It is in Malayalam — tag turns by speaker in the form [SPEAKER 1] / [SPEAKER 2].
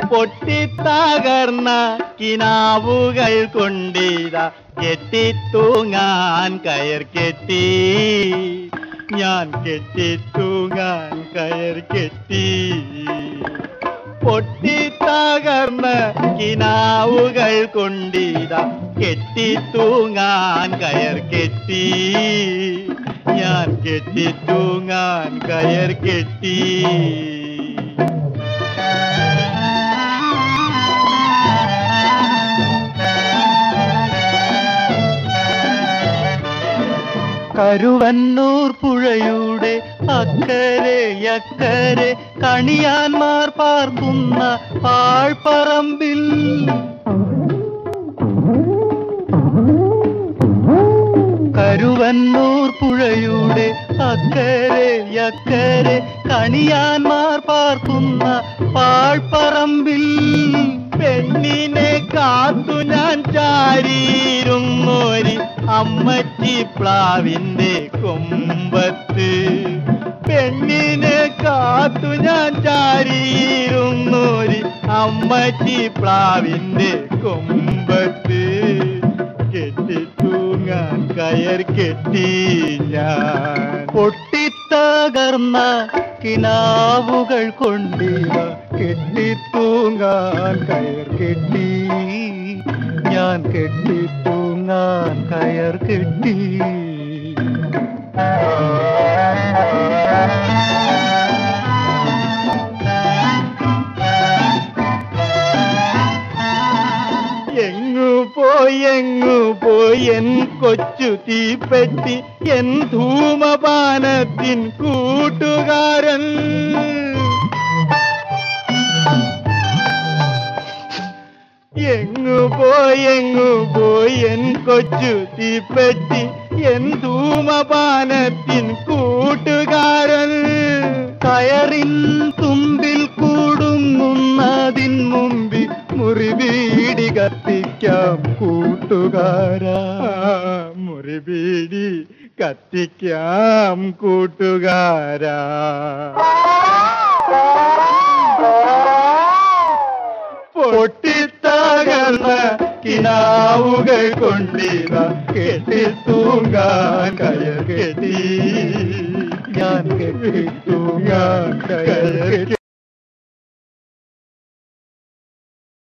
[SPEAKER 1] പൊട്ടിത്തകർന്ന കിനാവുകൾ കൊണ്ടിത കെട്ടിത്തൂങ്ങാൻ കയർ കെട്ടി ഞാൻ കെട്ടിത്തൂങ്ങാൻ കയർ കെട്ടി പൊട്ടിത്തകർന്ന കിനാവുകൾ കൊണ്ടിത കെട്ടിത്തൂങ്ങാൻ കയർ കെട്ടി ഞാൻ കെട്ടിത്തൂങ്ങാൻ കയർ കെട്ടി കരുവന്നൂർ പുഴയുടെ അക്കരെ അക്കരെ കണിയാന്മാർ പാർക്കുന്ന പാഴ്പറമ്പിൽ കരുവന്നൂർ പുഴയുടെ അക്കരെ അക്കരെ കണിയാന്മാർ പാർക്കുന്ന പാഴ്പറമ്പിൽ പെണ്ണിനെ കാത്തു ഞാൻ ചാരിയിരുന്നോരി അമ്മച്ചി പ്ലാവിന്റെ കൊമ്പത്ത് പെണ്ണിനെ കാത്തു ഞാൻ ചാരിയിരുന്നോരി അമ്മച്ചി പ്ലാവിന്റെ കൊമ്പത്ത് കെട്ടിത്തൂങ്ങാൻ കയർ കെട്ടി ഞാൻ പൊട്ടിത്തകർന്ന കിനാവുകൾ കൊണ്ടിവ കെട്ടിത്തൂങ്ങാൻ കയർ കെട്ടി ഞാൻ കെട്ടിത്തൂങ്ങാൻ കയർ കെട്ടി എങ്ങു പോയി എങ്ങു പോയി എൻ കൊച്ചു തീപ്പെട്ടി എൻ ധൂമപാനത്തിൻ കൂട്ടുകാരൻ എങ്ങു പോയി എങ്ങു പോയി എൻ കൊച്ചു തീപ്പെട്ടി എൻ ധൂമപാനത്തിൻ കൂട്ടുകാരൻ കയറിൻ തുമ്പിൽ കൂടുങ്ങുന്നതിൻ മുമ്പിൽ മുറിവീടി കത്തിക്കാം കൂട്ടുകാരാ മുറിവീടി കത്തിക്കാം കൂട്ടുകാരാ പൊട്ടിത്തകർന്ന കിനാവുകൾ കൊണ്ടിവ കെട്ടി തൂങ്ങാൻ കയർ കെട്ടി ഞാൻ കെട്ടി തൂങ്ങാൻ കയർ